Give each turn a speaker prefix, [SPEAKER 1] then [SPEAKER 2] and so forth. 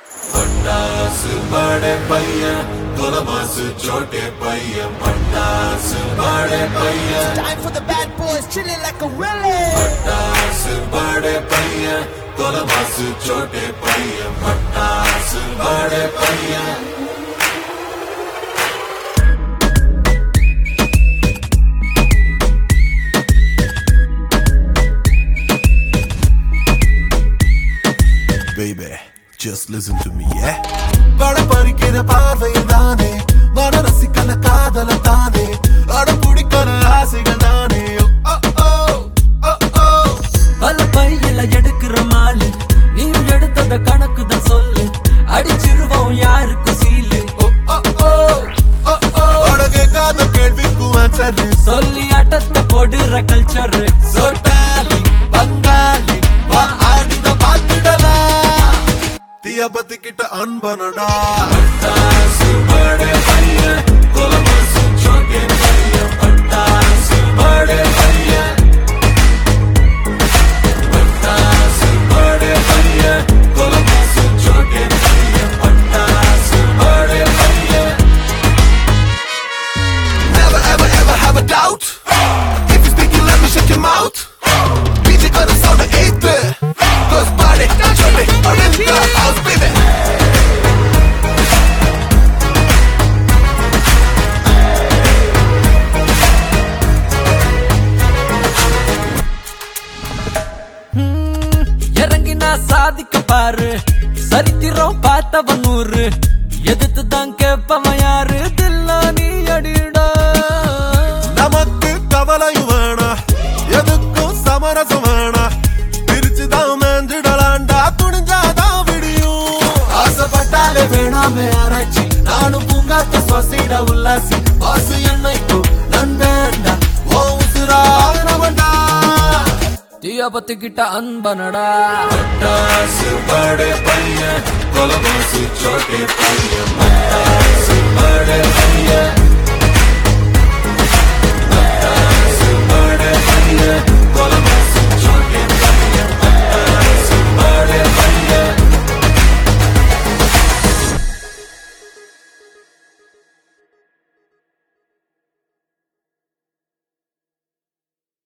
[SPEAKER 1] पटास बड़े भैया गुलमास छोटे भैया पटास बड़े भैया
[SPEAKER 2] Time for the bad boys, chilling like a willy.
[SPEAKER 1] पटास बड़े भैया गुलमास छोटे भैया पटास बड़े भैया
[SPEAKER 3] Baby, just listen to me, yeah?
[SPEAKER 1] பட பறிக்கிற பார்வையில் தானே மன ரசிக்கல காதல தானே அட பிடிக்கிற ஆசைகள் தானே ஓ, ஓ, ஓ, ஓ.
[SPEAKER 4] பல பையில எடுக்கிற மாலு நீ எடுத்தத கணக்கு தான் சொல்லு அடிச்சிருவோம் யாருக்கு சீலு
[SPEAKER 1] ஓ, ஓ, ஓ, ஓ, ஓ. அட கேட்காத கேள்விக்கும் answer.
[SPEAKER 4] சொல்லி அட்டத்தை போடுற கல்ச்சர்
[SPEAKER 1] சொட்டாலி, பங்காளி, வா ஆடித பார்த்துடலாம். தீய பத்திக்கிட்ட அன்பனடா பட்டாசு படே பையன் குலமாசு சோட்டே பையன் பட்டாசு படே பையன் பட்டாசு படே பையன் குலமாசு சோட்டே பையன் பட்டாசு படே பையன் Never ever ever have a doubt If you speak, you let me shut your mouth. DJ got us on the eighth. Cause party, chubby, are in the house, baby.
[SPEAKER 4] இறங்கி நான் சாதிக்க பாரு சரித்திரம் பார்த்தவன் நூறு எதிர்த்து தான் கேப்பவன் யாரு தில்லா நீ அடிடா
[SPEAKER 1] நமக்கு கவலையும் வேணாம் எதுக்கும் சமரசம் வேணாம் பிரிச்சுதான் மேஞ்சிடலாண்டா துணிஞ்சாதான் விடியும் ஆசைப்பட்டாலே வேணாமே ஆராய்ச்சி நானும் பூங்காத்த சுவாசிட உல்லாசி வாசு என்னைக்கும் நண்பேண்டா ஓ உசுராகனவன்டா
[SPEAKER 4] தீய பத்திக்கிட்ட அன்பனடா
[SPEAKER 1] பட்டாசு படே பையன் கொலமாசு சோட்டே பையன் பட்டாசு படே